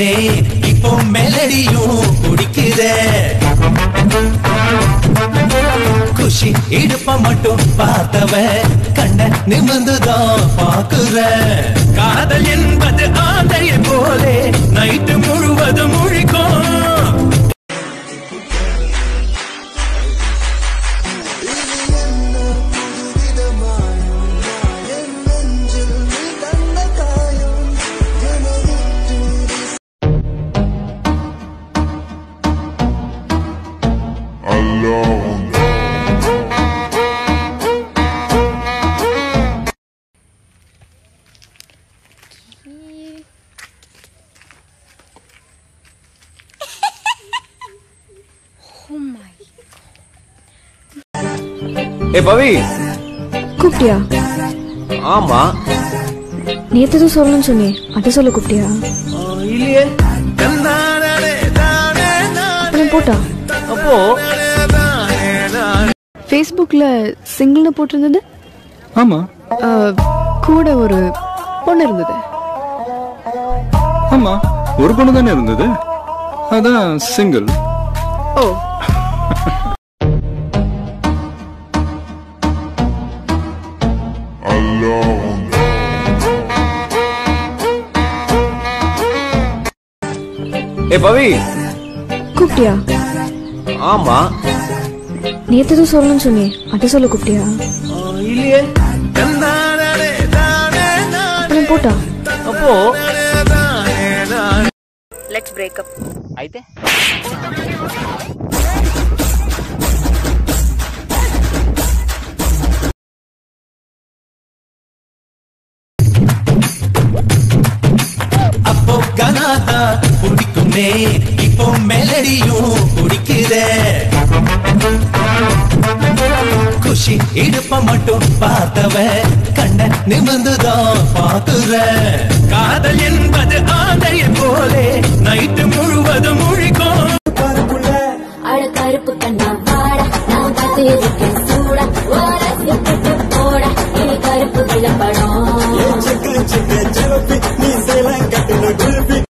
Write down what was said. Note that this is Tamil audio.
பிடிக்குமே இப்போ மெலடியும் பிடிக்குதே குஷி இடுப்ப மட்டும் பார்த்தவ கண்ண நிமிர்ந்துதான் பாக்குற காதல் என்பது ஆந்தையை போலே நைட்டு முழுவதும் முழிக்கும் ஏ பவி கூப்பிட்டியா ஆமா நேத்து எதுவும் சொல்லணும்னு சொன்னே அதை சொல்ல கூப்பிட்டியா இல்லையே அப்புறம் போட்டா அப்போ ஃபேஸ்புக்கில் சிங்கிள்னு போட்டிருந்தது ஆமா ஆ, கூட ஒரு பொண்ணு இருந்தது ஆமா ஒரு பொண்ணு தானே இருந்தது அதான் சிங்கிள் ஓ ஏ பவி கூப்பிட்டியா ஆமா நேத்து எதுவும் சொல்லணும்னு சொன்னே அதை சொல்ல கூப்பிட்டியா இல்லையே அப்புறம் போட்டா அப்போ లెట్స్ బ్రేకప్ అయితే அப்போ கனாதா பிடிக்குமே இப்போ மெலடியும் பிடிக்குதே குஷி இடுப்ப மட்டும் பார்த்தவ கண்ண நிமிர்ந்துதான் பாக்குற காதல் என்பது ஆந்தையை போலே நைட்டு முழுவதும் முழிக்கும் அட கருப்பு கண்ணா வாடா நான் காத்திருக்கேன் சூடா ஓரசிட்டு போடா இனி கருப்பு விளம்படம் நீ சேலங்க